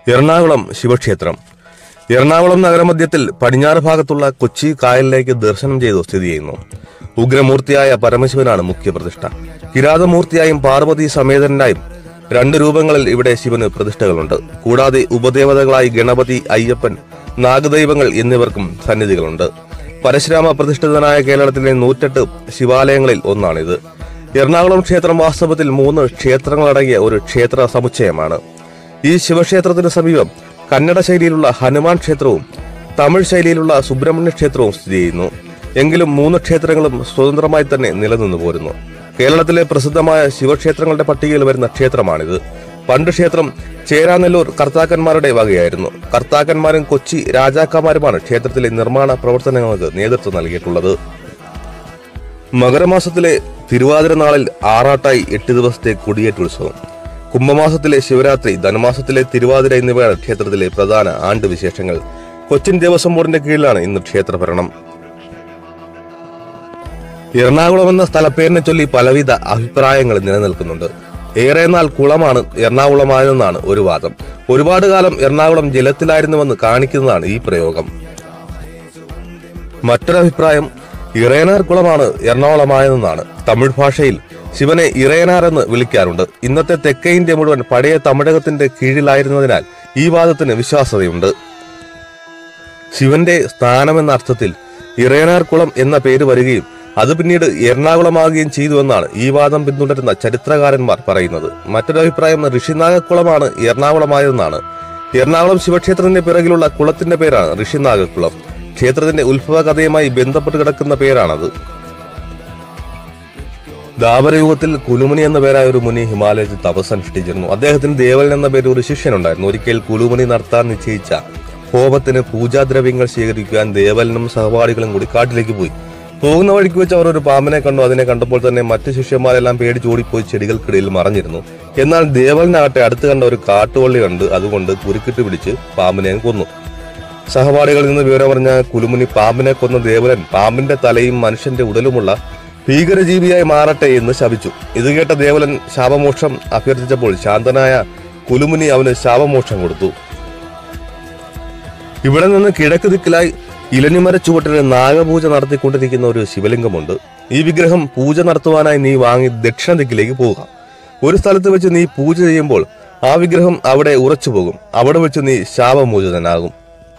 എറണാകുളം ശിവക്ഷേത്രം എറണാകുളം നഗരമധ്യത്തിൽ പടിഞ്ഞാറ് ഭാഗത്തുള്ള കൊച്ചി കായലിലേക്ക് ദർശനം ചെയ്തു സ്ഥിതി ചെയ്യുന്നു ഉഗ്രമൂർത്തിയായ പരമശിവനാണ് മുഖ്യപ്രതിഷ്ഠ കിരാതമൂർത്തിയായും പാർവതി സമേതനായും രണ്ട് രൂപങ്ങളിൽ ഇവിടെ ശിവന് പ്രതിഷ്ഠകളുണ്ട് കൂടാതെ ഉപദേവതകളായി ഗണപതി അയ്യപ്പൻ നാഗദൈവങ്ങൾ എന്നിവർക്കും സന്നിധികളുണ്ട് പരശുരാമ പ്രതിഷ്ഠിതനായ കേരളത്തിലെ നൂറ്റെട്ട് ശിവാലയങ്ങളിൽ ഒന്നാണിത് എറണാകുളം ക്ഷേത്രം വാസ്തവത്തിൽ മൂന്ന് ക്ഷേത്രങ്ങളടങ്ങിയ ഒരു ക്ഷേത്ര സമുച്ചയമാണ് ഈ ശിവക്ഷേത്രത്തിന് സമീപം കന്നഡ ശൈലിയിലുള്ള ഹനുമാൻ ക്ഷേത്രവും തമിഴ് ശൈലിയിലുള്ള സുബ്രഹ്മണ്യ ക്ഷേത്രവും സ്ഥിതി ചെയ്യുന്നു എങ്കിലും മൂന്ന് ക്ഷേത്രങ്ങളും സ്വതന്ത്രമായി തന്നെ നിലനിന്നു പോരുന്നു കേരളത്തിലെ പ്രസിദ്ധമായ ശിവക്ഷേത്രങ്ങളുടെ പട്ടികയിൽ വരുന്ന ക്ഷേത്രമാണിത് പണ്ട് ക്ഷേത്രം ചേരാനെല്ലൂർ കർത്താക്കന്മാരുടെ വകയായിരുന്നു കർത്താക്കന്മാരും കൊച്ചി രാജാക്കന്മാരുമാണ് ക്ഷേത്രത്തിലെ നിർമ്മാണ പ്രവർത്തനങ്ങൾക്ക് നേതൃത്വം നൽകിയിട്ടുള്ളത് മകരമാസത്തിലെ തിരുവാതിര നാളിൽ ആറാട്ടായി എട്ട് ദിവസത്തെ കൊടിയേറ്റുത്സവം കുംഭമാസത്തിലെ ശിവരാത്രി ധനുമാസത്തിലെ തിരുവാതിര എന്നിവയാണ് ക്ഷേത്രത്തിലെ പ്രധാന ആണ്ട് വിശേഷങ്ങൾ കൊച്ചിൻ ദേവസ്വം ബോർഡിന്റെ കീഴിലാണ് ഇന്ന് ക്ഷേത്രഭരണം എറണാകുളം എന്ന സ്ഥലപ്പേരിനെ ചൊല്ലി പലവിധ അഭിപ്രായങ്ങൾ നിലനിൽക്കുന്നുണ്ട് ഏറെ നാൾ കുളമാണ് എറണാകുളമായതെന്നാണ് ഒരു വാദം ഒരുപാട് കാലം എറണാകുളം ജലത്തിലായിരുന്നുവെന്ന് കാണിക്കുന്നതാണ് ഈ പ്രയോഗം മറ്റൊരഭിപ്രായം ഇറയനാർ കുളമാണ് എറണാകുളമായതെന്നാണ് തമിഴ് ഭാഷയിൽ ശിവനെ ഇറയനാർ എന്ന് വിളിക്കാറുണ്ട് ഇന്നത്തെ തെക്കേ ഇന്ത്യ മുഴുവൻ പഴയ തമിഴകത്തിന്റെ കീഴിലായിരുന്നതിനാൽ ഈ വാദത്തിന് വിശ്വാസതയുണ്ട് ശിവന്റെ സ്ഥാനമെന്ന അർത്ഥത്തിൽ ഇറയനാർ കുളം എന്ന പേര് വരികയും അത് പിന്നീട് എറണാകുളമാകുകയും ചെയ്തുവെന്നാണ് ഈ വാദം പിന്തുടരുന്ന ചരിത്രകാരന്മാർ പറയുന്നത് മറ്റൊരു അഭിപ്രായം ഋഷിനാഗക്കുളമാണ് എറണാകുളമായതെന്നാണ് എറണാകുളം ശിവക്ഷേത്രത്തിന്റെ പിറകിലുള്ള കുളത്തിന്റെ പേരാണ് ഋഷിനാഗക്കുളം ക്ഷേത്രത്തിന്റെ ഉത്ഭവ കഥയുമായി ബന്ധപ്പെട്ട് കിടക്കുന്ന പേരാണത് ദാപരയുഗത്തിൽ കുലുമുനി എന്ന പേരായ ഒരു മുനി ഹിമാലയത്തിൽ തപസ് അനുഷ്ഠിച്ചിരുന്നു അദ്ദേഹത്തിന് ദേവലൻ എന്ന പേര് ഒരു ശിഷ്യനുണ്ടായിരുന്നു ഒരിക്കൽ കുലുമുനി നടത്താൻ നിശ്ചയിച്ച ഹോമത്തിന് പൂജാദ്രവ്യങ്ങൾ ശേഖരിക്കുവാൻ ദേവലനും സഹപാഠികളും കൂടി കാട്ടിലേക്ക് പോയി പോകുന്ന വഴിക്ക് വെച്ച് അവർ ഒരു പാമ്പിനെ കണ്ടു അതിനെ കണ്ടപ്പോൾ തന്നെ മറ്റു ശിഷ്യന്മാരെല്ലാം പേടിച്ച് ഓടിപ്പോയി ചെടികൾക്കിടയിൽ മറഞ്ഞിരുന്നു എന്നാൽ ദേവലനാകട്ടെ അടുത്ത് കണ്ട ഒരു കാട്ടുവള്ളി കണ്ട് അതുകൊണ്ട് കുരുക്കിട്ട് പിടിച്ച് പാമ്പിനെ കൊന്നു സഹപാഠികളിൽ നിന്ന് വിവരം പറഞ്ഞ കുലുമുനി പാമ്പിനെ കൊന്ന ദേവലൻ പാമ്പിന്റെ തലയും മനുഷ്യന്റെ ഉടലുമുള്ള ഭീകരജീവിയായി മാറട്ടെ എന്ന് ശപിച്ചു ഇത് കേട്ട ദേവലൻ ശാപമോക്ഷം അഭ്യർത്ഥിച്ചപ്പോൾ ശാന്തനായ കുലുമുനി അവന് ശാപമോക്ഷം കൊടുത്തു ഇവിടെ നിന്ന് കിഴക്ക് ദിക്കിലായി ഇലഞ്ഞിമര ചുവട്ടിന് നാഗപൂജ നടത്തിക്കൊണ്ടിരിക്കുന്ന ഒരു ശിവലിംഗമുണ്ട് ഈ വിഗ്രഹം പൂജ നടത്തുവാനായി നീ വാങ്ങി ദക്ഷിണ ദിക്കിലേക്ക് പോവുക ഒരു സ്ഥലത്ത് വെച്ച് നീ പൂജ ചെയ്യുമ്പോൾ ആ വിഗ്രഹം അവിടെ ഉറച്ചു പോകും അവിടെ വെച്ച് നീ ശാപമോചിതനാകും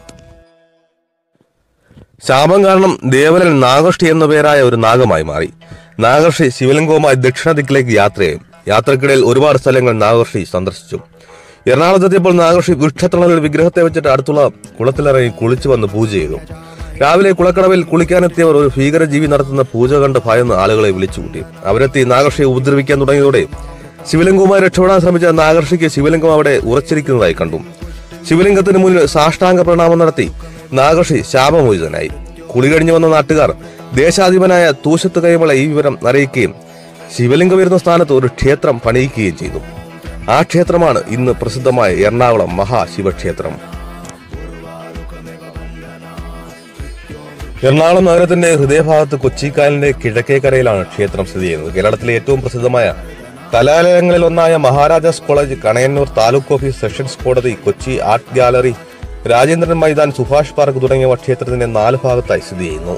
ശാപം കാരണം ദേവലൻ നാഗർഷി എന്ന പേരായ ഒരു നാഗമായി മാറി നാഗർഷി ശിവലിംഗവുമായി ദക്ഷിണ ദിക്കിലേക്ക് യാത്രയായി യാത്രക്കിടയിൽ ഒരുപാട് സ്ഥലങ്ങൾ നാഗർഷി സന്ദർശിച്ചു എറണാകുളത്തെത്തിയപ്പോൾ നാഗർഷി വൃക്ഷത്തണലിൽ വിഗ്രഹത്തെ വെച്ചിട്ട് അടുത്തുള്ള കുളത്തിലിറങ്ങി കുളിച്ചു വന്ന് പൂജ ചെയ്തു രാവിലെ കുളക്കടവിൽ കുളിക്കാനെത്തിയവർ ഒരു ഭീകരജീവി നടത്തുന്ന പൂജ കണ്ട് ഭയന്ന് ആളുകളെ വിളിച്ചുകൂട്ടി അവരെത്തി നാഗർഷിയെ ഉപദ്രവിക്കാൻ തുടങ്ങിയതോടെ ശിവലിംഗവുമായി രക്ഷപ്പെടാൻ ശ്രമിച്ച നാഗർഷിക്ക് ശിവലിംഗം അവിടെ ഉറച്ചിരിക്കുന്നതായി കണ്ടു ശിവലിംഗത്തിന് മുന്നിൽ സാഷ്ടാംഗ പ്രണാമം നടത്തി നാഗർഷി ശാപമോചിതനായി കുളി കഴിഞ്ഞു വന്ന നാട്ടുകാർ ദേശാധിപനായ തൂശത്ത് കൈമള ഈ വിവരം അറിയിക്കുകയും ശിവലിംഗം വരുന്ന സ്ഥാനത്ത് ഒരു ക്ഷേത്രം പണിയിക്കുകയും ചെയ്തു ആ ക്ഷേത്രമാണ് ഇന്ന് പ്രസിദ്ധമായ എറണാകുളം മഹാശിവക്ഷേത്രം എറണാകുളം നഗരത്തിന്റെ ഹൃദയഭാഗത്ത് കൊച്ചിക്കായലിന്റെ കിഴക്കേക്കരയിലാണ് ക്ഷേത്രം സ്ഥിതി ചെയ്യുന്നത് കേരളത്തിലെ ഏറ്റവും പ്രസിദ്ധമായ കലാലയങ്ങളിൽ ഒന്നായ Maharajas college Kanayannur taluk office sessions കോടതി Kochi art gallery Rajendran Maidan Subhash park തുടങ്ങിയവ ക്ഷേത്രത്തിന്റെ നാല് ഭാഗത്തായി സ്ഥിതി ചെയ്യുന്നു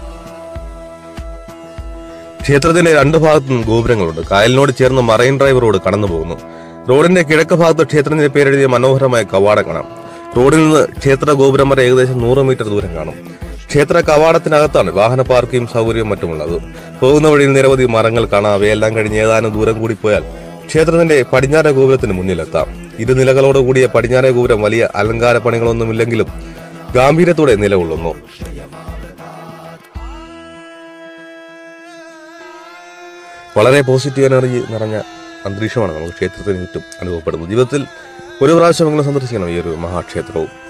ക്ഷേത്രത്തിന്റെ രണ്ട് ഭാഗത്തും ഗോപുരങ്ങളുണ്ട് കായലിനോട് ചേർന്ന് മറൈൻ ഡ്രൈവ് റോഡ് കടന്നു പോകുന്നു റോഡിന്റെ കിഴക്ക് ഭാഗത്ത് ക്ഷേത്രത്തിന്റെ പേരെഴുതിയ മനോഹരമായ കവാടം കാണാം റോഡിൽ നിന്ന് ക്ഷേത്ര ഗോപുരം വരെ ഏകദേശം നൂറ് മീറ്റർ ദൂരം കാണും ക്ഷേത്ര കവാടത്തിനകത്താണ് വാഹന പാർക്കിംഗ് സൗകര്യവും മറ്റുമുള്ളത് പോകുന്ന വഴിയിൽ നിരവധി മരങ്ങൾ കാണാം അവയെല്ലാം കഴിഞ്ഞ് ഏതാനും ദൂരം കൂടി പോയാൽ ക്ഷേത്രത്തിന്റെ പടിഞ്ഞാറേ ഗോപുരത്തിന് മുന്നിലെത്താം ഇരുനിലകളോട് കൂടിയ പടിഞ്ഞാറേ ഗോപുരം വലിയ അലങ്കാര പണികളൊന്നുമില്ലെങ്കിലും ഗാംഭീര്യത്തോടെ നിലകൊള്ളുന്നു വളരെ പോസിറ്റീവ് എനർജി നിറഞ്ഞ അന്തരീക്ഷമാണ് നമുക്ക് ക്ഷേത്രത്തിന് ചുറ്റും അനുഭവപ്പെടുന്നത് ജീവിതത്തിൽ ഒരു പ്രാവശ്യമെങ്കിലും സന്ദർശിക്കണം ഈ ഒരു മഹാക്ഷേത്രവും